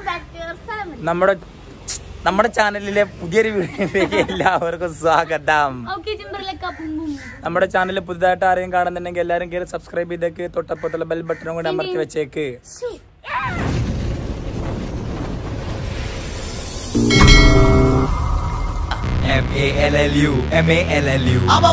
back to your family. നമ്മുടെ നമ്മുടെ ചാനലിലെ പുതിയൊരു വീഡിയോയിലേക്ക് എല്ലാവർക്കും സ്വാഗതം Okay, Timberlake, boom, boom. നമ്മുടെ ചാനൽ പുതുതായിട്ട് ആരെയും കാണുന്നുണ്ടെങ്കിൽ എല്ലാവരും കയറി സബ്സ്ക്രൈബ് ചെയ്തേക്ക് തൊട്ടപ്പുറത്തുള്ള ബെൽ ബട്ടണും കൂടി അമർത്തി വെച്ചേക്ക് Shoot. M A L L U M A L L U M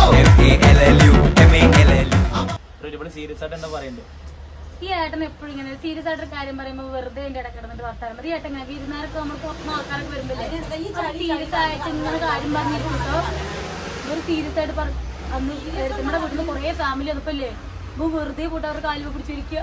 A L L U M A L L U ഒരുപാട് സീരിയസ് ആയിട്ട് എന്താ പറയുന്നത് ഈ ഏട്ടൻ എപ്പോഴും ഇങ്ങനെ സീരിയസ് ആയിട്ട് ഒരു കാര്യം പറയുമ്പോൾ വെറുതെ എന്റെ ഇടയ്ക്ക് കിടന്നിട്ട് വർത്താനം മതി ഏട്ടൻ ഇങ്ങനെ വിരുന്നാരൊക്കെ നമ്മൾ പുറത്തുനിന്ന് ആൾക്കാരൊക്കെ വരുമ്പില്ലേ സീരിയസ് ആയിട്ട് ഇങ്ങനെ കാര്യം പറഞ്ഞിട്ടോ ഒരു സീരിയസ് ആയിട്ട് പറ അന്ന് നമ്മുടെ വീട്ടിൽ കുറെ ഫാമിലി വന്നപ്പോല്ലേ ഇപ്പൊ വെറുതെ പോയിട്ട് അവരുടെ കാലിൽ പിടിച്ചിരിക്കുക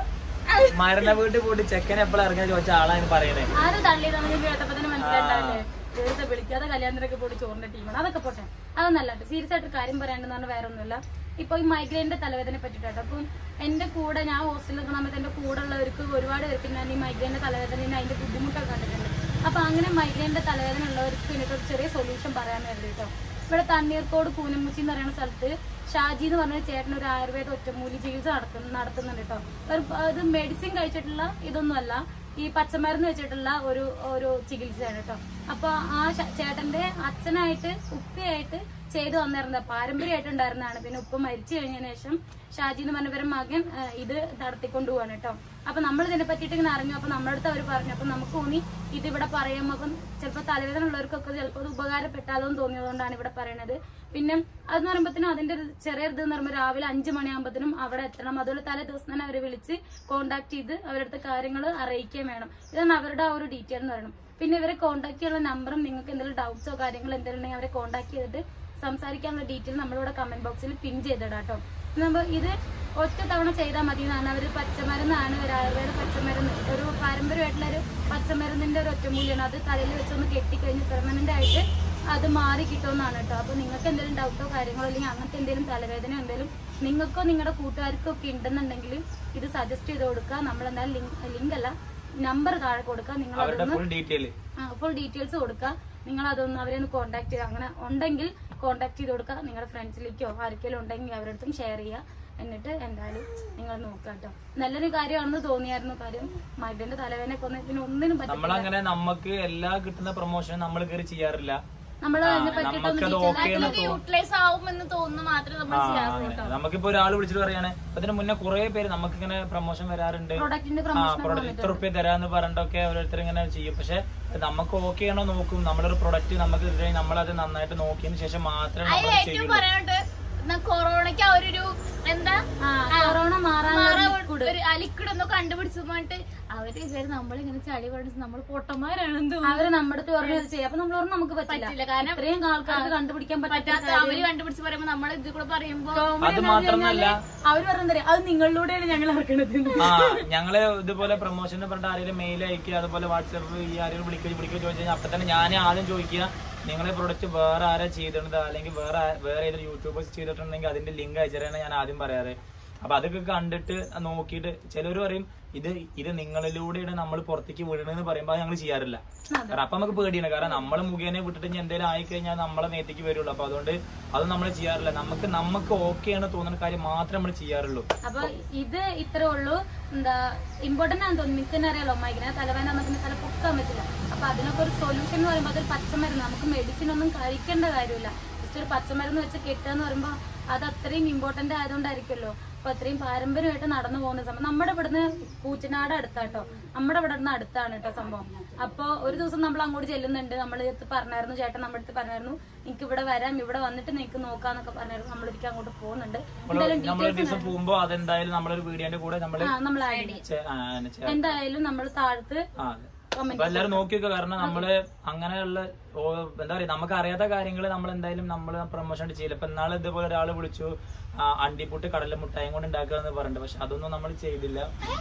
മരണ വീട്ടിൽ പോയിട്ട് ചെക്കൻ എപ്പോഴും ഇറങ്ങാൻ ചോദിച്ച ആളാണ് പറയണേ ആരും തള്ളിയതാണ് ഞാൻ കേട്ടപ്പോ തന്നെ മനസ്സിലായിട്ടാണല്ലേ വെറുതെ വിളിക്കാതെ കല്യാണത്തിനൊക്കെ പോയിട്ട് ചോറിന്റെ ടീമാണ് അതൊക്കെ പോട്ടെ അതൊന്നല്ല കേട്ടോ സീരിയസ് ആയിട്ട് കാര്യം പറയാണ്ടെന്ന് പറഞ്ഞാൽ വേറെ ഒന്നുമില്ല ഇപ്പൊ ഈ മൈഗ്രൈനിന്റെ തലവേദന പറ്റിട്ടോ അപ്പം എന്റെ കൂടെ ഞാൻ ഹോസ്റ്റലിൽ നിൽക്കുന്ന സമയത്ത് എന്റെ കൂടെ ഉള്ളവർക്ക് ഒരുപാട് പേർക്ക് ഞാൻ ഈ മൈഗ്രൈനിന്റെ തലവേദന അതിന്റെ ബുദ്ധിമുട്ടൊക്കെ കണ്ടിട്ടുണ്ട് അപ്പൊ അങ്ങനെ മൈഗ്രൈനിന്റെ തലവേദന ഉള്ളവർക്ക് വേണ്ടിയിട്ട് ഒരു ചെറിയ സൊല്യൂഷൻ പറയാൻ വേണ്ടി കേട്ടോ ഇവിടെ തണ്ണീർക്കോട് കൂനമുച്ചി എന്ന് പറയുന്ന സ്ഥലത്ത് ഷാജി എന്ന് പറഞ്ഞ ചേട്ടൻ ഒരു ആയുർവേദ ഒറ്റമൂലി ചികിത്സ നടത്തുന്നു നടത്തുന്നുണ്ട് കേട്ടോ ഒരു ഇത് മെഡിസിൻ കഴിച്ചിട്ടുള്ള ഇതൊന്നുമല്ല ഈ പച്ചമരുന്ന് വെച്ചിട്ടുള്ള ഒരു ഒരു ചികിത്സയാണ് കേട്ടോ അപ്പൊ ആ ശ- ചേട്ടന്റെ അച്ഛനായിട്ട് ഉപ്പയായിട്ട് ചെയ്തു വന്നിരുന്നത് പാരമ്പര്യമായിട്ട് ഉണ്ടായിരുന്നതാണ് പിന്നെ ഉപ്പ മരിച്ചു കഴിഞ്ഞതിന് ശേഷം ഷാജി എന്ന് പറഞ്ഞ ഇവരുടെ മകൻ ആ, ഇത് നടത്തിക്കൊണ്ടു പോവാണ് കേട്ടോ അപ്പൊ നമ്മൾ ഇതിനെ പറ്റിയിട്ട് ഇങ്ങനെ അറിഞ്ഞു അപ്പൊ നമ്മുടെ അടുത്ത് അവർ പറഞ്ഞു അപ്പൊ നമുക്ക് തോന്നി ഇത് ഇവിടെ പറയുമ്പോൾ അപ്പം ചിലപ്പോൾ തലവേദന ഉള്ളവർക്കൊക്കെ ചിലപ്പോൾ അത് ഉപകാരപ്പെട്ടാലോ എന്ന് തോന്നിയതുകൊണ്ടാണ് ഇവിടെ പറയണത് പിന്നെ അതെന്ന് പറയുമ്പോഴത്തേനും അതിന്റെ ഒരു ചെറിയ ഇത് എന്ന് പറയുമ്പോൾ രാവിലെ അഞ്ചു മണിയാകുമ്പോഴത്തേനും അവിടെ എത്തണം അതുപോലെ തലേ ദിവസം തന്നെ അവരെ വിളിച്ച് കോൺടാക്ട് ചെയ്ത് അവരുടെ അടുത്ത് കാര്യങ്ങൾ അറിയിക്കുകയും വേണം ഇതാണ് അവരുടെ ആ ഒരു ഡീറ്റെയിൽ എന്ന് പറയുന്നത് പിന്നെ ഇവരെ കോൺടാക്ട് ചെയ്യാനുള്ള നമ്പറും നിങ്ങൾക്ക് എന്തെങ്കിലും ഡൗട്ട്സോ കാര്യങ്ങളോ എന്തെങ്കിലും ഉണ്ടെങ്കിൽ അവരെ കോൺടാക്ട് ചെയ്തിട്ട് സംസാരിക്കാനുള്ള ഡീറ്റെയിൽ നമ്മളിവിടെ കമന്റ് ബോക്സിൽ പിൻ ചെയ്തിടാം കേട്ടോ നമ്മൾ ഇത് ഒറ്റ തവണ ചെയ്താൽ മതി എന്നാണ് അവർ പച്ചമരുന്നാണ് ഒരു ആയുർവേദ പച്ചമരുന്ന് ഒരു പാരമ്പര്യമായിട്ടുള്ള ഒരു പച്ചമരുന്നിന്റെ ഒരു ഒറ്റമൂല്യമാണ് അത് തലയിൽ വെച്ചൊന്ന് കെട്ടിക്കഴിഞ്ഞ് പെർമനന്റ് ആയിട്ട് അത് മാറി കിട്ടുമെന്നാണ് കേട്ടോ അപ്പൊ നിങ്ങൾക്ക് എന്തെങ്കിലും ഡൗട്ടോ കാര്യങ്ങളോ അല്ലെങ്കിൽ അങ്ങനത്തെ എന്തെങ്കിലും തലവേദന എന്തെങ്കിലും നിങ്ങൾക്കോ നിങ്ങളുടെ കൂട്ടുകാർക്കോ ഒക്കെ ഉണ്ടെന്നുണ്ടെങ്കിൽ ഇത് സജസ്റ്റ് ചെയ്ത് കൊടുക്കുക നമ്മൾ എന്തായാലും ലിങ്ക് ലിങ്ക് അല്ല നമ്പർ താഴെ കൊടുക്കുക നിങ്ങൾ അവരുടെ അതൊന്ന് ഫുൾ ഡീറ്റെയിൽ ഫുൾ ഡീറ്റെയിൽസ് കൊടുക്കുക നിങ്ങൾ അതൊന്ന് അവരെ ഒന്ന് കോൺടാക്ട് ചെയ്യുക അങ്ങനെ ഉണ്ടെങ്കിൽ കോൺടാക്ട് ചെയ്ത് കൊടുക്കുക നിങ്ങളുടെ ഫ്രണ്ട്സിലേക്കോ ആർക്കെങ്കിലും ഉണ്ടെങ്കിൽ അവരുടെ അടുത്തും ഷെയർ ചെയ്യുക എന്നിട്ട് എന്തായാലും നിങ്ങൾ നോക്കുക കേട്ടോ നല്ലൊരു കാര്യമാണെന്ന് തോന്നിയായിരുന്നു കാര്യം മൈഗ്രന്റെ തലവേദന ഒന്ന് പിന്നെ ഒന്നിനും പറ്റില്ല നമ്മളങ്ങനെ നമുക്ക് എല്ലാ കിട്ടുന്ന പ്രൊമോഷനും നമ്മൾ കയറി ചെയ്യാറില്ല നമ്മൾ അതിനെ നമുക്കത് ഓക്കെയാണ് യൂട്ടിലൈസ് ആവുമെന്ന് തോന്നുന്നു മാത്രമേ നമ്മൾ ചെയ്യാറുള്ളൂ നമുക്കിപ്പോ ഒരാൾ വിളിച്ചിട്ട് പറയാണ് അതിന് മുന്നേ കുറെ പേര് നമുക്കിങ്ങനെ പ്രൊമോഷൻ വരാറുണ്ട് പ്രൊഡക്റ്റിന്റെ ആ പ്രൊമോഷൻ പ്രൊഡക്റ്റ് ഇത്ര റുപ്യ തരാന്ന് പറഞ്ഞിട്ടൊക്കെ ഓരോരുത്തർ ഇങ്ങനെ ചെയ്യും പക്ഷെ നമുക്ക് ഓക്കെ ആണോ നോക്കും നമ്മളൊരു പ്രൊഡക്റ്റ് നമുക്ക് ഇതിനെ നമ്മളത് നന്നായിട്ട് നോക്കിയതിന് ശേഷം മാത്രമേ നമ്മൾ ഏറ്റവും ചെയ്യുള്ളൂ പറയാനുണ്ട് കൊറോണയ്ക്ക് അവരൊരു എന്താ കൊറോണ മാറാൻ ഒരു അലിക്വിഡ് ഒന്നോ കണ്ടുപിടിച്ചു പറഞ്ഞിട്ട് അവര് വിചാരിച്ചു നമ്മളിങ്ങനെ ചളി പഠിച്ച് നമ്മൾ പൊട്ടന്മാരാണെന്ന് തോന്നുന്നു അവര് നമ്മുടെ അടുത്ത് പറഞ്ഞു ഇത് ചെയ്യാം അപ്പൊ നമ്മൾ പറഞ്ഞു നമുക്ക് പറ്റില്ല പറ്റില്ല, കാരണം ഇത്രയും ആൾക്കാർക്ക് കണ്ടുപിടിക്കാൻ പറ്റാത്ത പറ്റാത്ത അവര് കണ്ടുപിടിച്ച് പറയുമ്പോ നമ്മൾ ഇത് കൂടെ പറയുമ്പോ അത് മാത്രമല്ല അവര് പറഞ്ഞത് അത് നിങ്ങളിലൂടെയാണ് ഞങ്ങൾ ഇറക്കണത് ആ ഞങ്ങള് ഇതുപോലെ പ്രൊമോഷൻ പറഞ്ഞിട്ട് ആരെങ്കിലും മെയിൽ അയക്കുക അതുപോലെ വാട്സാപ്പ് ഈ ആരെങ്കിലും വിളിക്കുക വിളിക്കുക ചോദിച്ചു കഴിഞ്ഞാൽ അപ്പൊ തന്നെ ഞാൻ ആദ്യം ചോദിക്കുക നിങ്ങളെ പ്രൊഡക്റ്റ് വേറെ ആരാ ചെയ്തിട്ടുണ്ട് അല്ലെങ്കിൽ വേറെ ആ- വേറെ ഏതൊരു യൂട്യൂബേഴ്സ് ചെയ്തിട്ടുണ്ടെങ്കിൽ അതിന്റെ ലിങ്ക് അയച്ചാലാണ് ഞാൻ ആദ്യം പറയാറ് അപ്പൊ അതൊക്കെ കണ്ടിട്ട് നോക്കിയിട്ട് ചിലർ പറയും ഇത് ഇത് നിങ്ങളിലൂടെയാണ് നമ്മൾ പുറത്തേക്ക് വിടണമെന്ന് പറയുമ്പോൾ അത് ഞങ്ങൾ ചെയ്യാറില്ല കാരണം അപ്പൊ നമുക്ക് പേടിയാണ് കാരണം നമ്മൾ മുഖേന വിട്ടിട്ട് ഇനി എന്തെങ്കിലും ആയിക്കഴിഞ്ഞാൽ നമ്മളെ നേത്തേക്ക് വരുള്ളൂ അപ്പൊ അതുകൊണ്ട് അത് നമ്മൾ ചെയ്യാറില്ല നമുക്ക് നമുക്ക് ഓക്കെയാണ് തോന്നുന്ന കാര്യം മാത്രമേ നമ്മൾ ചെയ്യാറുള്ളൂ അപ്പൊ ഇത് ഇത്രേ ഉള്ളൂ എന്താ ഇമ്പോർട്ടന്റ് ആണെന്ന് തോന്നുന്നു നിങ്ങൾക്ക് തന്നെ അറിയാലോ മൈഗ്രൈന തലവേദന വന്നാൽ പിന്നെ തല പൊക്കാൻ പറ്റില്ല അപ്പൊ അതിനൊക്കെ ഒരു സൊല്യൂഷൻ എന്ന് പറയുമ്പോൾ അതൊരു പച്ചമരുന്ന് നമുക്ക് മെഡിസിൻ ഒന്നും കഴിക്കേണ്ട കാര്യമില്ല ജസ്റ്റ് ഒരു പച്ചമരുന്ന് വെച്ച് കെട്ടുക എന്ന് പറയുമ്പോൾ അത് അത്രയും ഇമ്പോർട്ടന്റ് ആയതുകൊണ്ടായിരിക്കുമല്ലോ അപ്പൊ അത്രയും പാരമ്പര്യമായിട്ട് നടന്നു പോകുന്ന സംഭവം നമ്മുടെ ഇവിടുന്ന് പൂച്ചനാട് അടുത്താട്ടോ നമ്മുടെ ഇവിടെ നിന്ന് അടുത്താണ് കേട്ടോ സംഭവം അപ്പൊ ഒരു ദിവസം നമ്മൾ അങ്ങോട്ട് ചെല്ലുന്നുണ്ട് നമ്മൾ അടുത്ത് പറഞ്ഞായിരുന്നു ചേട്ടൻ നമ്മുടെ അടുത്ത് പറഞ്ഞായിരുന്നു നിങ്ങൾക്ക് ഇവിടെ വരാം ഇവിടെ വന്നിട്ട് നിങ്ങൾക്ക് നോക്കാന്നൊക്കെ പറഞ്ഞായിരുന്നു നമ്മളൊരിക്കൽ അങ്ങോട്ട് പോകുന്നുണ്ട് എന്തായാലും നമ്മളൊരു ദിവസം പോകുമ്പോ അതെന്തായാലും നമ്മളൊരു വീഡിയോന്റെ കൂടെ നമ്മള് ആ നമ്മൾ ആഡ് ചെയ്യും ചെ- ആ, അങ്ങനെ ചെ- എന്തായാലും നമ്മൾ താഴത്ത് ആ, അതെ. അപ്പൊ എല്ലാരും നോക്കിയൊക്കെ കാരണം നമ്മള് അങ്ങനെയുള്ള ഓ, എന്താ പറയാ നമുക്ക് അറിയാത്ത കാര്യങ്ങൾ നമ്മൾ എന്തായാലും നമ്മൾ പ്രൊമോഷൻ ചെയ്യില്ല ഇപ്പൊ ഇന്നാള് ഇതുപോലെ ഒരാള് വിളിച്ചു ആ, അണ്ടിപ്പുട്ട് കടല മുട്ടായും കൊണ്ട് ഉണ്ടാക്കുക എന്ന് പറഞ്ഞിട്ട് പക്ഷെ അതൊന്നും നമ്മൾ ചെയ്തില്ല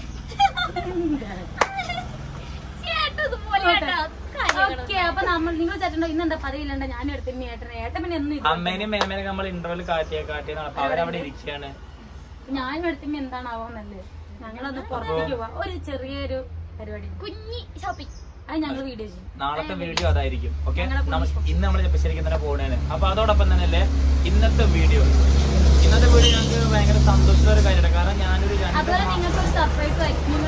ചേട്ടൻ ഇതുപോലെ കേട്ടോ. ഓക്കെ അപ്പൊ നമ്മൾ നിങ്ങൾ ചേട്ടൻ ഇന്ന് എന്താ പതിവില്ലണ്ട ഞാൻ എടുത്തിരുന്നു ഏട്ടനെ ഏട്ടൻ പിന്നെ എന്നും ഇത് അമ്മേനെയും മേമേനെയും നമ്മൾ ഇന്റർവെൽ കാട്ടിയ കാട്ടിയതാണ് അപ്പൊ അവരവിടെ ഇരിക്കുകയാണ് ഞാൻ എടുത്തുമ്പോ എന്താണാവോന്നല്ലേ ഞങ്ങളൊന്ന് പുറത്തേക്ക് പോവാ ഒരു ചെറിയൊരു പരിപാടി കുഞ്ഞി ഷോപ്പിംഗ് അത് ഞങ്ങൾ വീഡിയോ ചെയ്യും നാളത്തെ വീഡിയോ അതായിരിക്കും ഓക്കെ ഇന്ന് നമ്മൾ ശരിക്കും തന്നെ പോകണേന് അപ്പൊ അതോടൊപ്പം തന്നെ അല്ലേ ഇന്നത്തെ വീഡിയോ ഇന്നത്തെ വീഡിയോ ഞങ്ങൾക്ക് ഭയങ്കര സന്തോഷമുള്ള ഒരു കാര്യമാണ് കാരണം ഞാനൊരു രണ്ട് അതുപോലെ നിങ്ങൾക്ക് ഒരു സർപ്രൈസ് ആയിരിക്കും നിങ്ങള്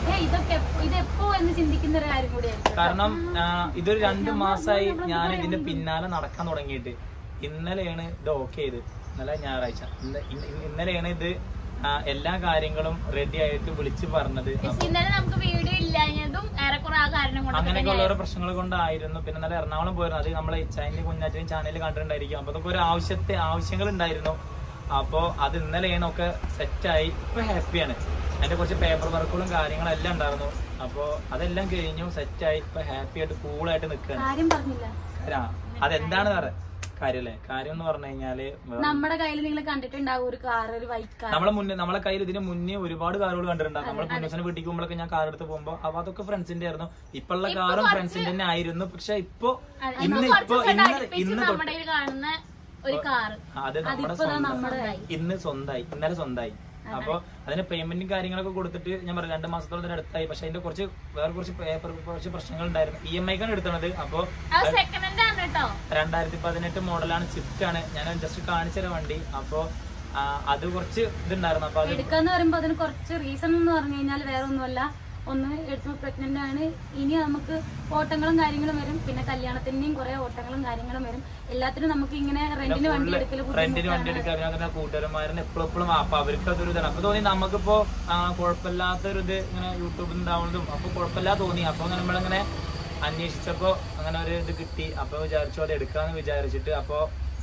ഏ ഇതൊക്കെ എപ്പോ- ഇതെപ്പോ എന്ന് ചിന്തിക്കുന്ന ഒരു കാര്യം കൂടിയായിരിക്കും കാരണം ആ, ഇതൊരു രണ്ട് മാസമായി ഞാൻ ഇതിന്റെ പിന്നാലെ നടക്കാൻ തുടങ്ങിയിട്ട് ഇന്നലെയാണ് ഇത് ഓക്കെ ചെയ്ത് ഇന്നലെ ഞായറാഴ്ച ഇന്ന- ഇന്ന- ഇന്നലെയാണ് ഇത് ആ, എല്ലാ കാര്യങ്ങളും റെഡി ആയിട്ട് വിളിച്ച് പറഞ്ഞത് പക്ഷെ ഇന്നലെ നമുക്ക് വീഡിയോ ഇല്ലാഞ്ഞതും ഏറെക്കുറെ ആ കാരണം കൊണ്ട് അങ്ങനെയൊക്കെയുള്ള ഓരോ പ്രശ്നങ്ങൾ കൊണ്ടായിരുന്നു പിന്നെ നല്ല എറണാകുളം പോയിരുന്നു അത് നമ്മളെ ഇച്ചായന്റെ കുഞ്ഞാറ്റിനും ചാനലിൽ കണ്ടിട്ടുണ്ടായിരിക്കും അപ്പൊ അതൊക്കെ ഒരു ആവശ്യത്തെ ആവശ്യങ്ങൾ ഉണ്ടായിരുന്നു അപ്പോ അത് ഇന്നലെയാണ് ഒക്കെ സെറ്റായി ഇപ്പൊ ഹാപ്പിയാണ് അതിന്റെ കുറച്ച് പേപ്പർ വർക്കുകളും കാര്യങ്ങളും എല്ലാം ഉണ്ടായിരുന്നു അപ്പോ അതെല്ലാം കഴിഞ്ഞു സെറ്റായി ഇപ്പൊ ഹാപ്പി ആയിട്ട് കൂളായിട്ട് നിൽക്കുകയാണ് കാര്യം പറഞ്ഞില്ല കാര്യം അതെന്താണ് പറ കാര്യല്ലേ കാര്യം എന്ന് പറഞ്ഞു കഴിഞ്ഞാല് വേറെ- നമ്മുടെ കയ്യിൽ നിങ്ങൾ കണ്ടിട്ടുണ്ടാവും ഒരു കാർ ഒരു വൈറ്റ് കാർ നമ്മളെ മുന്നേ നമ്മളെ കയ്യിൽ ഇതിന് മുന്നേ ഒരുപാട് കാറുകൾ കണ്ടിട്ടുണ്ടാവും നമ്മൾ പുന്നസിനെ വീട്ടിൽ പോകുമ്പോഴൊക്കെ ഞാൻ കാർ എടുത്ത് പോകുമ്പോ അപ്പൊ അതൊക്കെ ഫ്രണ്ട്സിന്റെ ആയിരുന്നു ഇപ്പോഴുള്ള കാറും ഫ്രണ്ട്സിന്റെ തന്നെ ആയിരുന്നു പക്ഷെ ഇപ്പൊ ഇന്ന് ഇപ്പൊ ഇന്ന് ഇന്ന് തൊട്ട് നമ്മുടെ കയ്യിൽ കാണുന്ന ഒരു കാറ് അത് നമ്മുടെ സ്വന്തം ഇന്ന് സ്വന്തമായി ഇന്നലെ സ്വന്തമായി അപ്പൊ അതിന് പേയ്മെന്റും കാര്യങ്ങളൊക്കെ കൊടുത്തിട്ട് ഞാൻ പറയാം രണ്ട് മാസത്തോളം ഇതിന് അടുത്തായി പക്ഷെ അതിന്റെ കുറച്ച് വേറെ കുറച്ച് പേപ്പർ കുറച്ച് പ്രശ്നങ്ങൾ ഉണ്ടായിരുന്നു ഇ എം ഐക്കാണ് എടുത്തത് അപ്പൊ അത് സെക്കൻഡ് ഹാൻഡ് ആണ് കേട്ടോ രണ്ടായിരത്തി പതിനെട്ട് മോഡലാണ് സ്വിഫ്റ്റ് ആണ് ഞാൻ ജസ്റ്റ് കാണിച്ചു തരാം വണ്ടി അപ്പൊ ആ, അത് കുറച്ച് ഇതുണ്ടായിരുന്നു അപ്പൊ അത് എടുക്കാന്ന് പറയുമ്പോ അതിന് കുറച്ച് റീസൺ എന്ന് പറഞ്ഞു കഴിഞ്ഞാൽ വേറെ ഒന്നുമല്ല ഒന്ന് എടുക്കുമ്പോൾ പ്രഗ്നന്റ് ആണ് ഇനി നമുക്ക് ഓട്ടങ്ങളും കാര്യങ്ങളും വരും പിന്നെ കല്യാണത്തിന്റെയും കുറെ ഓട്ടങ്ങളും കാര്യങ്ങളും വരും എല്ലാത്തിനും നമുക്ക് ഇങ്ങനെ റെന്റിന് വണ്ടി എടുക്കൽ റെന്റിന് വണ്ടി എടുക്കാൻ പിന്നെ അങ്ങനെ കൂട്ടുകാരന്മാരനെ എപ്പോഴും എപ്പോഴും അപ്പൊ അവർക്ക് അതൊരു ഇതാണ് അപ്പൊ തോന്നി നമുക്കിപ്പോ ആ, കുഴപ്പമില്ലാത്തൊരു ഇത് ഇങ്ങനെ യൂട്യൂബിൽ ഉണ്ടാവുന്നതും അപ്പൊ കുഴപ്പമില്ലാതെ തോന്നി അപ്പൊ അങ്ങനെ നമ്മളിങ്ങനെ അന്വേഷിച്ചപ്പോ അങ്ങനെ ഒരു ഇത് കിട്ടി അപ്പൊ വിചാരിച്ചു അത് എടുക്കാന്ന് വിചാരിച്ചിട്ട് അപ്പൊ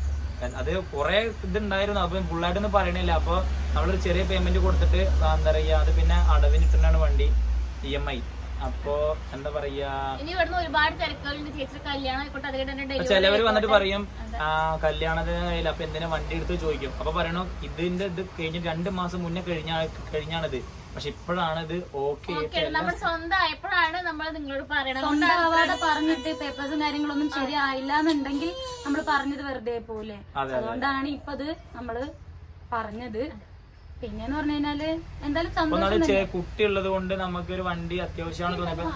അത് കുറെ ഇതുണ്ടായിരുന്നു അപ്പൊ ഫുള്ളായിട്ടൊന്നും പറയണില്ല അപ്പൊ നമ്മളൊരു ചെറിയ പേയ്മെന്റ് കൊടുത്തിട്ട് ആ, എന്താ പറയാ അത് പിന്നെ അടവിനിട്ടാണ് വണ്ടി ഇ എം ഐ അപ്പോ എന്താ പറയാ ഇനി ഇവിടുന്ന് ഒരുപാട് തിരക്കുകളുണ്ട് ചേച്ചി കല്യാണം ആയിക്കോട്ടെ അത് കഴിഞ്ഞിട്ട് അപ്പൊ ഡെലിവറി ചിലവര് വന്നിട്ട് പറയും ആ കല്യാണത്തിന് കയ്യിൽ അപ്പൊ എന്തിനാ വണ്ടി എടുത്ത് ചോദിക്കും അപ്പൊ പറയണു ഇതിന്റെ ഇത് കഴിഞ്ഞ് രണ്ട് മാസം മുന്നേ കഴിഞ്ഞ കഴിഞ്ഞാണിത് പക്ഷെ ഇപ്പോഴാണ് ഇത് ഓക്കെ ഓക്കെ നമ്മുടെ സ്വന്തം ആയപ്പോഴാണ് നമ്മൾ നിങ്ങളോട് പറയണത് സ്വന്തം ആവാതെ പറഞ്ഞിട്ട് പേപ്പേഴ്സും കാര്യങ്ങളൊന്നും ശരിയായില്ല എന്നുണ്ടെങ്കിൽ നമ്മൾ പറഞ്ഞത് വെറുതെ പോലെ അതെ, അതുകൊണ്ടാണ് ഇപ്പൊ അത് നമ്മള് പറഞ്ഞത് പിന്നെന്ന് പറഞ്ഞു കഴിഞ്ഞാല് എന്തായാലും സന്തോഷം ഒന്നാമത് ചെ- കുട്ടി ഉള്ളത് കൊണ്ട് നമുക്കൊരു വണ്ടി അത്യാവശ്യമാണ് തോന്നിയപ്പോ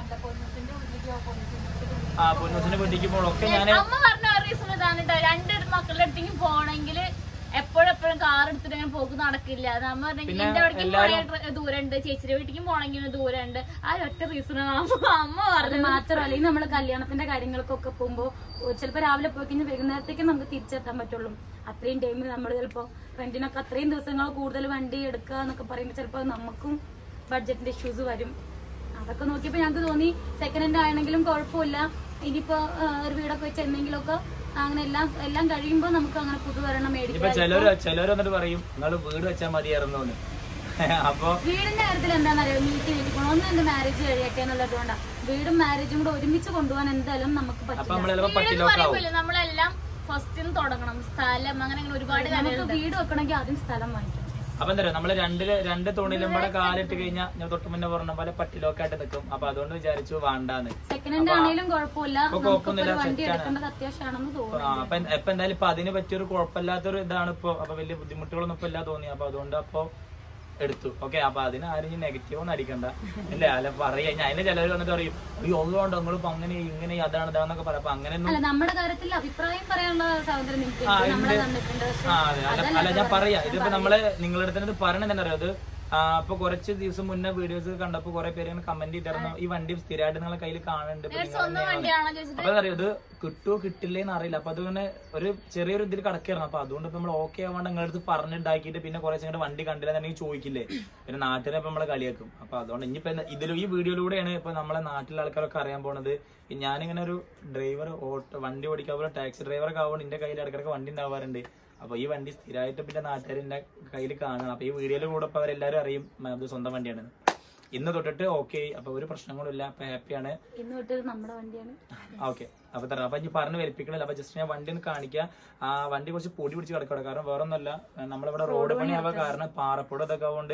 ആ പൊന്നൂസിന്റെ വീട്ടിലേക്ക് പോകണമൊക്കെ ഞാന് അമ്മ പറഞ്ഞ റീസൺ ഇതാണ് കേട്ടോ രണ്ട് മക്കളുടെ അടുത്തേക്ക് പോണെങ്കിൽ എപ്പോഴെപ്പോഴും കാർ എടുത്തിട്ട് അങ്ങനെ പോക്ക് നടക്കില്ല നമ്മ പറഞ്ഞെങ്കിൽ എന്റെ അവിടേക്കും പോയ ദൂരമുണ്ട് ചേച്ചിയുടെ വീട്ടിലേക്കും പോണെങ്കിൽ ദൂരമുണ്ട് ആ ഒറ്റ റീസണാണ് അമ്മ അമ്മ അത് പറഞ്ഞത് മാത്രമല്ല ഈ നമ്മള് കല്യാണത്തിന്റെ കാര്യങ്ങൾക്കൊക്കെ പോകുമ്പോ ചിലപ്പോ രാവിലെ പോയി കഴിഞ്ഞാൽ വൈകുന്നേരത്തേക്ക് നമുക്ക് തിരിച്ചെത്താൻ പറ്റുള്ളൂ അത്രയും ടൈമിൽ നമ്മൾ ചിലപ്പോ റെന്റിനൊക്കെ അത്രയും ദിവസങ്ങൾ കൂടുതൽ വണ്ടി എടുക്കുക എന്നൊക്കെ പറയുമ്പോൾ ചിലപ്പോൾ നമുക്കും ബഡ്ജറ്റിന്റെ ഇഷ്യൂസ് വരും അതൊക്കെ നോക്കിയപ്പോ ഞങ്ങൾക്ക് തോന്നി സെക്കൻഡ് ഹാൻഡ് ആണെങ്കിലും കുഴപ്പമില്ല ഇനിയിപ്പോ ആ, ഒരു വീടൊക്കെ വെച്ച് എന്തെങ്കിലുമൊക്കെ അങ്ങനെ എല്ലാം എല്ലാം കഴിയുമ്പോ നമുക്ക് അങ്ങനെ പുതുവരണം ഇപ്പൊ മേടിക്കാം ചിലര് ചിലര് വന്നിട്ട് പറയും നിങ്ങൾ വീട് വെച്ചാൽ മതിയായിരുന്നു എന്ന് അപ്പൊ വീടിന്റെ കാര്യത്തിൽ എന്താണെന്നറിയോ മീറ്റ് ചെയ്തിരിക്കണം ഒന്ന് എന്റെ മാരേജ് കഴിയട്ടെ എന്നുള്ളത് കൊണ്ടാണ് വീടും മാരേജും കൂടെ ഒരുമിച്ച് കൊണ്ടുപോകാൻ എന്തായാലും നമുക്ക് അപ്പൊ പറ്റില്ല നമ്മൾ ചിലപ്പോ വീട് പട്ടിലൊക്കെ ആവും പറയുമ്പോൾ നമ്മളെല്ലാം ഫസ്റ്റ് തുടങ്ങണം സ്ഥലം അങ്ങനെ അങ്ങനെ ഒരുപാട് നമുക്ക് കാര്യങ്ങളുണ്ട് വീട് വെക്കണമെങ്കിൽ ആദ്യം സ്ഥലം വാങ്ങിക്കണം അപ്പൊ എന്താ പറയാ നമ്മള് രണ്ടില് രണ്ട് തുണിലും കൂടെ കാലിട്ട് കഴിഞ്ഞാൽ ഞാൻ തൊട്ട് മുന്നേ പറഞ്ഞ പോലെ പട്ടിലൊക്കെ ആയിട്ട് നിൽക്കും അപ്പൊ അതുകൊണ്ട് വിചാരിച്ചു വേണ്ടാന്ന് സെക്കൻഡ് ഹാൻഡ് ആണെങ്കിലും കുഴപ്പമില്ല അപ്പൊ നമുക്കിപ്പോ ഒരു കുഴപ്പമൊന്നുമില്ല, വണ്ടി set ആണ്. എടുക്കേണ്ടത് അത്യാവശ്യമാണെന്ന് തോന്നുന്നു ആ, അപ്പൊ എ- ഇപ്പൊ എന്തായാലും ഇപ്പൊ അതിന് പറ്റിയൊരു കുഴപ്പമില്ലാത്തൊരു ഇതാണ് ഇപ്പൊ അപ്പൊ വലിയ ബുദ്ധിമുട്ടുകളൊന്നും ഇപ്പൊ ഇല്ല തോന്നി അപ്പൊ അതുകൊണ്ട് അപ്പൊ എടുത്തു ഓക്കെ അപ്പൊ അതിന് ആരും നെഗറ്റീവ് ഒന്നും അടിക്കണ്ട അല്ലേ അല്ല പറയാ ഞാൻ അതിന് ചിലവർ വന്നിട്ട് പറയും അയ്യോ അതുകൊണ്ട് നിങ്ങളിപ്പോ അങ്ങനെ ഇങ്ങനെ അതാണ് ഇതാന്നൊക്കെ പറയാം അപ്പൊ അങ്ങനെയൊന്നും അല്ല നമ്മുടെ കാര്യത്തിൽ അഭിപ്രായം പറയാനുള്ള സ്വാതന്ത്ര്യം നിങ്ങൾക്ക് ആ, ഉണ്ട്. നമ്മളെ ഉണ്ട്. തന്നിട്ടുണ്ട് പക്ഷെ ആ അതെ അല്ല അല്ല ഞാൻ പറയാ ഇതിപ്പോ നമ്മള് നിങ്ങളുടെ അടുത്ത് ഇത് പറയണത് എന്താ അറിയോ അത് ആ, അപ്പൊ കുറച്ച് ദിവസം മുന്നേ വീഡിയോസ് കണ്ടപ്പോ കുറെ പേര് ഇങ്ങനെ കമന്റ് ചെയ്തിരുന്നു ഈ വണ്ടി സ്ഥിരമായിട്ട് നിങ്ങളെ കയ്യിൽ കാണുന്നുണ്ട് ഇപ്പൊ നിങ്ങൾ സ്വന്തം തന്നെയാണ്. വണ്ടിയാണോ ചോദിച്ചത് അപ്പൊ അറിയോ ഇത് കിട്ടുമോ കിട്ടില്ലേന്ന് അറിയില്ല അപ്പൊ അതിങ്ങനെ ഒരു ചെറിയൊരു ഇതിൽ കിടക്കായിരുന്നു അപ്പൊ അതുകൊണ്ട് ഇപ്പൊ നമ്മൾ ഓക്കെ ആവാണ്ട് നിങ്ങളുടെ അടുത്ത് പറഞ്ഞിട്ടാക്കിയിട്ട് പിന്നെ കുറച്ച് ഇങ്ങോട്ട് വണ്ടി കണ്ടില്ല എന്നുണ്ടെങ്കിൽ ചോദിക്കില്ലേ പിന്നെ നാട്ടിലെ ഇപ്പൊ നമ്മളെ കളിയാക്കും അപ്പൊ അതുകൊണ്ട് ഇനിയിപ്പോ എന്താ- ഇതിലും ഈ വീഡിയോയിലൂടെയാണ് ഇപ്പൊ നമ്മളെ നാട്ടിലെ ആൾക്കാരൊക്കെ അറിയാൻ പോണത് ഞാനിങ്ങനെ ഒരു ഡ്രൈവർ ഓട്ടോ വണ്ടി ഓടിക്കാൻ പോലെ ടാക്സി ഡ്രൈവറൊക്കെ ആവുമ്പോൾ എന്റെ കയ്യിൽ ഇടക്കിടക്ക് വണ്ടി ഉണ്ടാവാറുണ്ട് അപ്പൊ ഈ വണ്ടി സ്ഥിരമായിട്ട് പിന്നെ നാട്ടുകാർ എന്റെ കയ്യിൽ കാണണം അപ്പൊ ഈ വീഡിയോയിൽ കൂടെ ഇപ്പൊ അവരെല്ലാരും അറിയും "മാം, ഇത് സ്വന്തം വണ്ടിയാണ് ഇന്ന് തൊട്ടിട്ട് ഓക്കെ അപ്പൊ ഒരു പ്രശ്നങ്ങളും ഇല്ല അപ്പൊ ഹാപ്പിയാണ് ഇന്ന് തൊട്ട് ഇത് നമ്മുടെ വണ്ടിയാണ് ഓക്കെ അപ്പൊ തരാം അപ്പൊ ഇനി പറഞ്ഞ് വലിപ്പിക്കണില്ല അപ്പൊ ജസ്റ്റ് ഞാൻ വണ്ടി ഒന്ന് കാണിക്കാം ആ വണ്ടി കുറച്ച് പൊടി പിടിച്ച് കിടക്കട്ടെ കാരണം വേറെ ഒന്നല്ല നമ്മളിവിടെ റോഡ് പണിയാവാൻ കാരണം പാറപ്പുഴ ഇതൊക്കെ ആവുകൊണ്ട്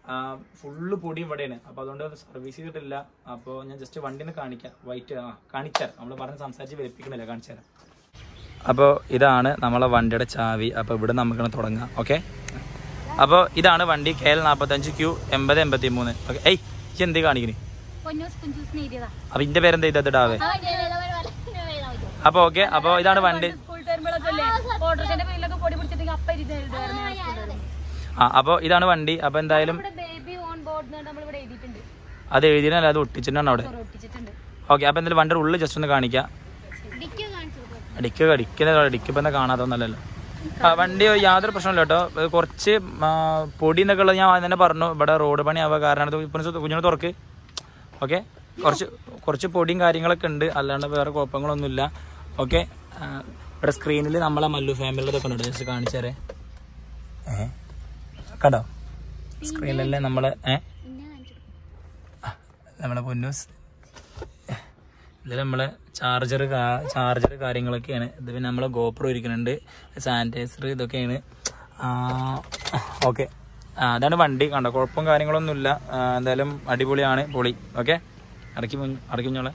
ഫുള്ള് പൊടി ഇവിടെയാണ് അപ്പൊ അതുകൊണ്ട് സർവീസ് ചെയ്തിട്ടില്ല അപ്പൊ ഞാൻ ജസ്റ്റ് വണ്ടി ഒന്ന് കാണിക്കാം വൈറ്റ് ആ കാണിച്ചാൽ നമ്മൾ പറഞ്ഞ് സംസാരിച്ച് വലിപ്പിക്കണില്ല കാണിച്ചു തരാം അപ്പോൾ ഇതാണ് നമ്മളെ വണ്ടിയുടെ ചാവി അപ്പോൾ ഇവിടെ നമുക്കാണ് തുടങ്ങാം ഓക്കെ അപ്പോൾ ഇതാണ് വണ്ടി കെ എൽ നാൽപ്പത്തഞ്ച് ക്യൂ എൺപത് എൺപത്തി മൂന്ന് ഓക്കെ ഏയ് ഇജ്ജ് എന്തേ കാണിക്കണേ പൊന്നൂസ് കുഞ്ചൂസിന് എഴുതിയതാ അപ്പോൾ ഇന്റെ പേരെന്താ ഇത് ഇടാവേ ആ വണ്ടി ഏതാ വരെ വരെ അപ്പോൾ ഓക്കെ അപ്പോൾ ഇതാണ് വണ്ടി സ്കൂൾ ടൈമിലൊക്കെ അല്ലേ ഓട്ടോറിന്റെ പേരിലൊക്കെ പൊടി പിടിച്ചിട്ട് അപ്പ ഇരുതായിരുന്നു ആ അപ്പോൾ ഇതാണ് വണ്ടി അപ്പോൾ എന്തായാലും ഇവിടെ ബേബി ഓൺ ബോർഡ് നമ്മൾ ഇവിടെ എഴുതിയിട്ടുണ്ട് അത് എഴുതിയാൽ അത് ഒട്ടിച്ചിട്ടാണ് അവിടെ ഒട്ടിച്ചിട്ടുണ്ട് ഓക്കെ അപ്പോൾ എന്തായാലും വണ്ടിയുടെ ഉള്ളിൽ ജസ്റ്റ് ഒന്ന് കാണിക്കാം ഡിക്കി കാണിച്ചു കൊടുക്കും ഡിക്ക് ഡിക്കുന്ന ഡിക്കിപ്പോൾ എന്താ കാണാതൊന്നല്ലല്ലോ ആ വണ്ടി യാതൊരു പ്രശ്നമില്ല കേട്ടോ ഇത് കുറച്ച് ആ, പൊടി എന്നൊക്കെ ഉള്ളത് ഞാൻ ആദ്യം തന്നെ പറഞ്ഞു ഇവിടെ റോഡ് പണി ആവുക കാരണം ഇപ്പം കുഞ്ഞിനെ തുറക്ക് ഓക്കെ കുറച്ച് കുറച്ച് പൊടിയും കാര്യങ്ങളൊക്കെ ഉണ്ട് അല്ലാണ്ട് വേറെ കുഴപ്പങ്ങളൊന്നുമില്ല ഓക്കെ ഇവിടെ സ്ക്രീനിൽ നമ്മളെ മല്ലു ഫാമിലിയുടെ ഉണ്ട് ജസ്റ്റ് കാണിച്ചേരെ ഏ കണ്ടോ സ്ക്രീനിലല്ലേ നമ്മളെ ഏ പിന്നെ കാണിച്ചു കൊടുക്കും ആ, നമ്മളെ പൊന്നൂസ് ഇതിൽ നമ്മളെ ചാർജർ ചാർജർ കാര്യങ്ങളൊക്കെയാണ് ഇത് പിന്നെ നമ്മളെ ഗോപ്രോ ഇരിക്കുന്നുണ്ട് സാനിറ്റൈസർ ഇതൊക്കെയാണ് ഓക്കെ അതാണ് വണ്ടി കണ്ടോ കുഴപ്പവും കാര്യങ്ങളൊന്നുമില്ല ആ, എന്തായാലും അടിപൊളിയാണ് പൊളി ഓക്കെ ഇറക്കി മുൻ- ഇറക്കി കുഞ്ഞോളെ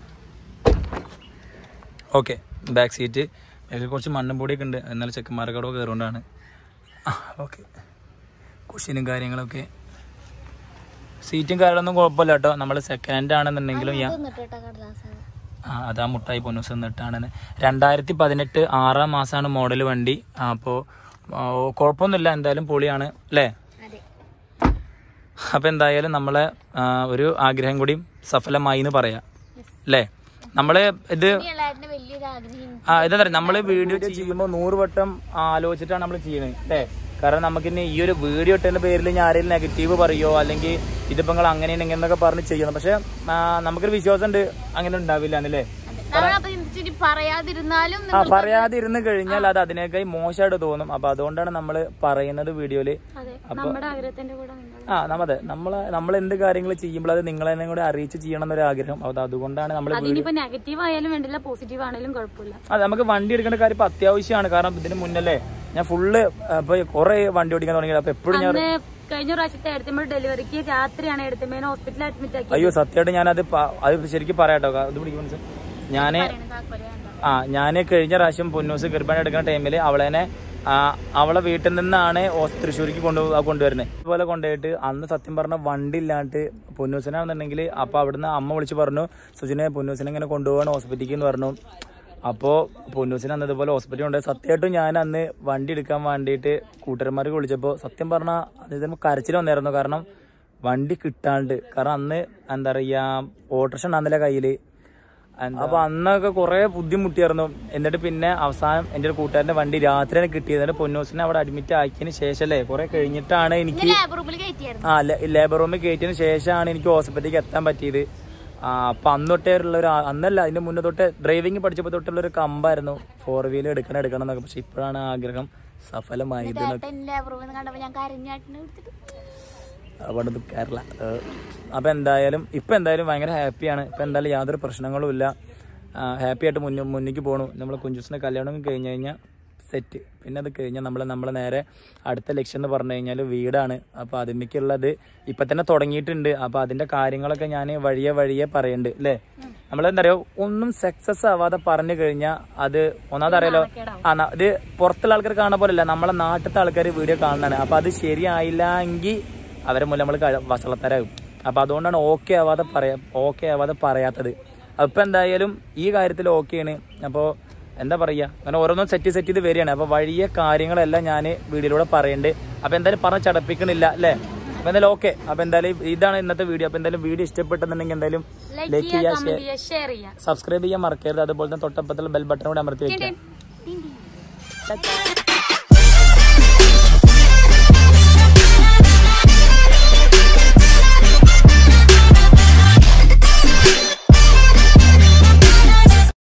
ഓക്കെ ബാക്ക് സീറ്റ് ബാക്കിൽ കുറച്ച് മണ്ണും പൊടിയൊക്കെ ഉണ്ട് എന്നാലും ചെക്കന്മാരുടെ കടവ് കയറുകൊണ്ടാണ് ഓക്കെ കുഷനും കാര്യങ്ങളൊക്കെ സീറ്റും കാര്യങ്ങളൊന്നും കുഴപ്പമില്ല കേട്ടോ നമ്മൾ സെക്കൻഡ് ഹാൻഡ് ആണെന്നുണ്ടെങ്കിലും ഞാൻ എന്നിട്ട് കേട്ടോ കടലാസാണ് ആ അതാ മുട്ടായി പൊന്നൂസ് എന്നിട്ടാണ് രണ്ടായിരത്തി പതിനെട്ട് ആറാം മാസമാണ് മോഡൽ വണ്ടി അപ്പോൾ കുഴപ്പമൊന്നുമില്ല എന്തായാലും പൊളിയാണ് അല്ലേ അതെ അപ്പം എന്തായാലും നമ്മളെ ആ, ഒരു ആഗ്രഹം കൂടി സഫലമായി എന്ന് പറയാം അല്ലേ നമ്മൾ ഇത് എല്ലാവരുടെ വലിയൊരു ആഗ്രഹം ആ ഇതെന്താ പറയുക നമ്മൾ വീഡിയോ ചെയ്യുമ്പോൾ നൂറ് വട്ടം ആലോചിച്ചിട്ടാണ് നമ്മൾ ചെയ്യുന്നത് അല്ലേ കാരണം നമുക്കിനി ഈ ഒരു വീഡിയോ ഇട്ടതിന്റെ പേരിൽ ഞാൻ ആരെങ്കിലും നെഗറ്റീവ് പറയോ അല്ലെങ്കിൽ ഇതിപ്പോ നിങ്ങൾ അങ്ങനെയാണ് ഇങ്ങനെയൊക്കെ പറഞ്ഞ് ചെയ്യണം പക്ഷെ ആ, നമുക്കൊരു വിശ്വാസം ഉണ്ട് അങ്ങനെ ഉണ്ടാവില്ല എന്നല്ലേ നമ്മളപ്പോ ചിന്തിച്ചിട്ട് പറയാതിരുന്നാലും ആ പറയാതിരുന്ന് കഴിഞ്ഞാൽ അത് അതിനേക്കായി മോശമായിട്ട് തോന്നും അപ്പൊ അതുകൊണ്ടാണ് നമ്മൾ പറയുന്നത് വീഡിയോയില് അതെ നമ്മുടെ ആഗ്രഹത്തിന്റെ കൂടെ നിങ്ങൾ ആ നമ്മതെ നമ്മളെ നമ്മൾ എന്ത് കാര്യങ്ങൾ ചെയ്യുമ്പോൾ അത് നിങ്ങളെ കൂടെ അറിയിച്ച് ചെയ്യണം എന്നൊരു ആഗ്രഹം അത് അതുകൊണ്ടാണ് നമ്മൾ അതിനിപ്പോ നെഗറ്റീവ് ആയാലും വേണ്ടില്ല പോസിറ്റീവ് ആണെങ്കിലും കുഴപ്പമില്ല അതെ നമുക്ക് വണ്ടി എടുക്കേണ്ട കാര്യം ഇപ്പൊ അത്യാവശ്യമാണ് കാരണം ഇതിന് മുന്നല്ലേ ഞാൻ ഫുള്ള് ഇപ്പൊ കുറെ വണ്ടി ഓടിക്കാൻ തുടങ്ങിയത് അപ്പൊ എപ്പോഴും ഞാൻ അന്ന് കഴിഞ്ഞ പ്രാവശ്യത്തെ എടുത്തുമ്പോൾ ഡെലിവറിക്ക് രാത്രിയാണ് എടുത്തുമ്പോൾ ഹോസ്പിറ്റലിൽ അഡ്മിറ്റ് ആക്കി അയ്യോ സത്യമായിട്ട് ഞാനത് പ- അത് ശരിക്കും പറയാട്ടോ അത് പിടിക്കും മനസ്സിൽ ഞാന് ആ ഞാന് കഴിഞ്ഞ പ്രാവശ്യം പൊന്നൂസ് ഗർഭിണി എടുക്കുന്ന ടൈമിൽ അവളെന്നെ ആ, അവളെ വീട്ടിൽ നിന്നാണ് ഹോസ്- തൃശ്ശൂർക്ക് കൊണ്ടു കൊണ്ടുവരുന്നത് ഇതുപോലെ കൊണ്ടുപോയിട്ട് അന്ന് സത്യം പറഞ്ഞ വണ്ടി ഇല്ലാണ്ട് പൊന്നൂസിനാണെന്നുണ്ടെങ്കിൽ അപ്പൊ അവിടുന്ന് അമ്മ വിളിച്ച് പറഞ്ഞു സുജിനെ പൊന്നൂസിനെ ഇങ്ങനെ കൊണ്ടുപോകണം ഹോസ്പിറ്റലിലേക്ക് എന്ന് പറഞ്ഞു അപ്പോൾ പൊന്നൂസിനെ അന്ന് ഇതുപോലെ ഹോസ്പിറ്റലിൽ കൊണ്ടുപോയി സത്യമായിട്ടും ഞാൻ അന്ന് വണ്ടി എടുക്കാൻ വേണ്ടിയിട്ട് കൂട്ടുകാരന്മാർക്ക് വിളിച്ചപ്പോൾ സത്യം പറഞ്ഞാൽ അതിന് കരച്ചിൽ വന്നായിരുന്നു കാരണം വണ്ടി കിട്ടാണ്ട് കാരണം അന്ന് എന്താ പറയാ ഓട്ടോറിക്ഷ ഉണ്ടാകുന്നില്ല കയ്യില് അപ്പൊ അന്നൊക്കെ കുറെ ബുദ്ധിമുട്ടിയായിരുന്നു എന്നിട്ട് പിന്നെ അവസാനം എന്റെ ഒരു കൂട്ടുകാരന്റെ വണ്ടി രാത്രിയാണ് കിട്ടിയത് എന്നിട്ട് പൊന്നൂസിനെ അവിടെ അഡ്മിറ്റ് ആക്കിയതിന് ശേഷം അല്ലേ കുറെ കഴിഞ്ഞിട്ടാണ് എനിക്ക് ലാബ് റൂമിൽ കയറ്റിയായിരുന്നു ആ ലേബർ റൂമിൽ കയറ്റിയതിന് ശേഷമാണ് എനിക്ക് ഹോസ്പിറ്റലിലേക്ക് എത്താൻ പറ്റിയത് ആ, അപ്പൊ അന്ന് തൊട്ടേ ഉള്ള ഒരു ആ- അന്നല്ല അതിന്റെ മുന്നേ തൊട്ട് ഡ്രൈവിംഗ് പഠിച്ചപ്പോൾ തൊട്ടുള്ള ഒരു കമ്പായിരുന്നു ഫോർ വീലർ എടുക്കണം എടുക്കണം എന്നൊക്കെ പക്ഷെ ഇപ്പോഴാണ് ആ ആഗ്രഹം സഫലമായത് എന്നൊക്കെ ഏട്ടൻ ലാബ് റൂമിൽ നിന്ന് കണ്ടപ്പോ ഞാൻ കരഞ്ഞാട്ടിനെ എടുത്തിട്ട് അവിടെ കേരള ഏഹ് അപ്പൊ എന്തായാലും ഇപ്പൊ എന്തായാലും ഭയങ്കര ഹാപ്പിയാണ് ഇപ്പൊ എന്തായാലും യാതൊരു പ്രശ്നങ്ങളും ഇല്ല ഹാപ്പി ആയിട്ട് മുന്നോ മുന്നിക്ക് പോണു നമ്മളെ കുഞ്ചുസിന്റെ കല്യാണം കഴിഞ്ഞ് കഴിഞ്ഞാൽ സെറ്റ് പിന്നെ അത് കഴിഞ്ഞാൽ നമ്മൾ നമ്മളെ നേരെ അടുത്ത ലക്ഷ്യം എന്ന് പറഞ്ഞു കഴിഞ്ഞാൽ വീടാണ് അപ്പോൾ അതിലേക്കുള്ളത് ഇപ്പൊ തന്നെ തുടങ്ങിയിട്ടുണ്ട് അപ്പോൾ അതിന്റെ കാര്യങ്ങളൊക്കെ ഞാൻ വഴിയെ വഴിയെ പറയുന്നുണ്ട് അല്ലേ നമ്മളെന്താ പറയുക ഒന്നും സക്സസ് ആവാതെ പറഞ്ഞു കഴിഞ്ഞാൽ അത് ഒന്നാമത് അറിയാലോ ആ ന- ഇത് പുറത്തുള്ള ആൾക്കാർ കാണുന്ന പോലെയല്ല നമ്മളെ നാട്ടിലത്തെ ആൾക്കാർ വീഡിയോ കാണുന്നതാണ് അപ്പോൾ അത് ശരിയായില്ല എങ്കിൽ അവരെ മൂലം നമ്മൾ വഷളത്തരാകും അപ്പൊ അതുകൊണ്ടാണ് ഓക്കെ ആവാതെ പറയാ ഓക്കെ ആവാതെ പറയാത്തത് അപ്പൊ എന്തായാലും ഈ കാര്യത്തിൽ ഓക്കെയാണ് അപ്പോൾ എന്താ പറയാ അങ്ങനെ ഓരോന്നും സെറ്റ് സെറ്റ് ചെയ്ത് വരികയാണ് അപ്പൊ വഴിയ കാര്യങ്ങളെല്ലാം ഞാൻ വീഡിയോയിലൂടെ പറയുന്നുണ്ട് അപ്പൊ എന്തായാലും പറഞ്ഞ് ചടപ്പിക്കണില്ല അല്ലേ അപ്പൊ എന്തായാലും ഓക്കെ അപ്പൊ എന്തായാലും ഇതാണ് ഇന്നത്തെ വീഡിയോ അപ്പൊ എന്തായാലും വീഡിയോ ഇഷ്ടപ്പെട്ടെന്നുണ്ടെങ്കിൽ എന്തായാലും ലൈക്ക് ലൈക്ക് ചെയ്യുക ചെയ്യുക കമന്റ് ചെയ്യുക ഷെയർ ചെയ്യുക സബ്സ്ക്രൈബ് ചെയ്യാൻ മറക്കരുത് അതുപോലെ തന്നെ തൊട്ടപ്പത്തുള്ള ബെൽ ബട്ടൺ കൂടെ അമർത്തി വെക്കുക ടിൻ ടിൻ.